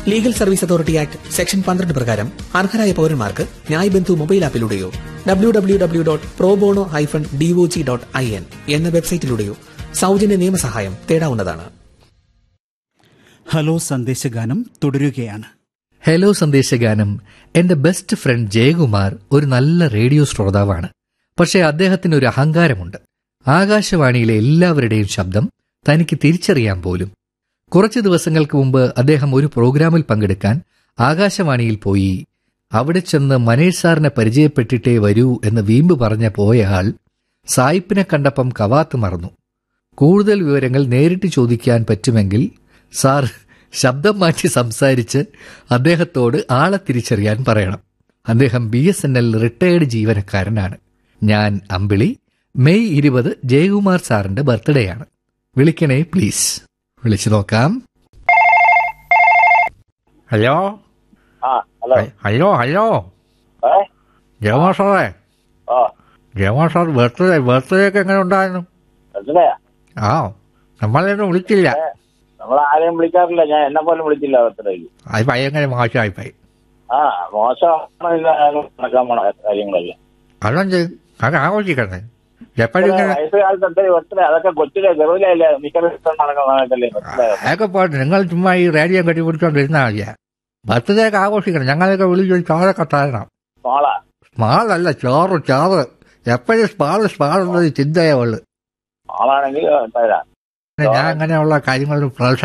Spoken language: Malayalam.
legal service authority act section പന്ത്രണ്ട് പ്രകാരം അർഹരായ പൌരന്മാർക്ക് ന്യായ് ബന്ധു മൊബൈൽ ആപ്പിലൂടെയോ W W W dot pro bono hyphen DOJ dot I N എന്ന വെബ്സൈറ്റിലൂടെയോ സൗജന്യ നിയമസഹായം തേടാവുന്നതാണ് ഹലോ സന്ദേശഗാനം തുടരുകയാണ് ഹലോ സന്ദേശഗാനം എന്റെ ബെസ്റ്റ് ഫ്രണ്ട് ജയകുമാർ ഒരു നല്ല റേഡിയോ ശ്രോതാവാണ് പക്ഷേ അദ്ദേഹത്തിന് ഒരു അഹങ്കാരമുണ്ട് ആകാശവാണിയിലെ എല്ലാവരുടെയും ശബ്ദം തനിക്ക് തിരിച്ചറിയാൻ പോലും കുറച്ചു ദിവസങ്ങൾക്ക് മുമ്പ് അദ്ദേഹം ഒരു പ്രോഗ്രാമിൽ പങ്കെടുക്കാൻ ആകാശവാണിയിൽ പോയി അവിടെ ചെന്ന് മനേഷ് സാറിനെ പരിചയപ്പെട്ടിട്ടേ വരൂ എന്ന് വീമ്പ് പറഞ്ഞ പോയ ആൾ സായിപ്പിനെ കണ്ടപ്പം കവാത്ത് മറന്നു കൂടുതൽ വിവരങ്ങൾ നേരിട്ട് ചോദിക്കാൻ പറ്റുമെങ്കിൽ സാർ ശബ്ദം മാറ്റി സംസാരിച്ച് അദ്ദേഹത്തോട് ആളെ തിരിച്ചറിയാൻ പറയണം അദ്ദേഹം B S N L retired ജീവനക്കാരനാണ് ഞാൻ അമ്പിളി മെയ് ഇരുപത് ജയകുമാർ സാറിന്റെ ബർത്ത്ഡേ ആണ് വിളിക്കണേ പ്ലീസ് വിളിച്ചു നോക്കാം ഹലോ ആ ഹലോ ഹലോ ഹലോ ഏ ജയകുമാർ സാറേ ആ ജയകുമാർ സാർ ബർത്ത്ഡേ ബർത്ത്ഡേ ഒക്കെ എങ്ങനെ ഉണ്ടായിരുന്നു മനസ്സിലായ ആ നമ്മളെയൊന്നും വിളിച്ചില്ല നമ്മൾ ആരെയും വിളിക്കാറില്ല ഞാൻ എന്നെ പോലും വിളിച്ചില്ല ബർത്ത്ഡേക്ക് അത് ഭയങ്കര മോശമായിപ്പോയി ആ മോശമാണ് ഇത് നടക്കാൻ പോണ കാര്യങ്ങളല്ലേ അതെന്ത് അത് ആഘോഷിക്കണ്ടേ എപ്പോഴും ഇങ്ങനെ വയസ്സുകാലത്ത് എന്താ ബർത്ത്ഡേ അതൊക്കെ കൊച്ചിലെ ഗർവിലല്ലേ മിക്കവാറും നടക്കുന്ന സമയത്തല്ലേ മനസ്സിലായോ അതൊക്കെ പോട്ടെ നിങ്ങൾ ചുമ്മാ ഈ റേഡിയോ കെട്ടിപ്പിടിച്ചോണ്ടിരുന്നാൽ മതിയാ ബർത്ത്ഡേ ഒക്കെ ആഘോഷിക്കണം ഞങ്ങളൊക്കെ വിളിച്ച് ചോറൊക്കെ തരണം മോളാ സ്മാളല്ല ചോറ് ചോറ് എപ്പോഴും സ്മാള് സ്മാൾ എന്നൊരു ചിന്തയേ ഉള്ളു മോളാണെങ്കിൽ തരാം ഞാൻ അങ്ങനെയുള്ള കാര്യങ്ങളിൽ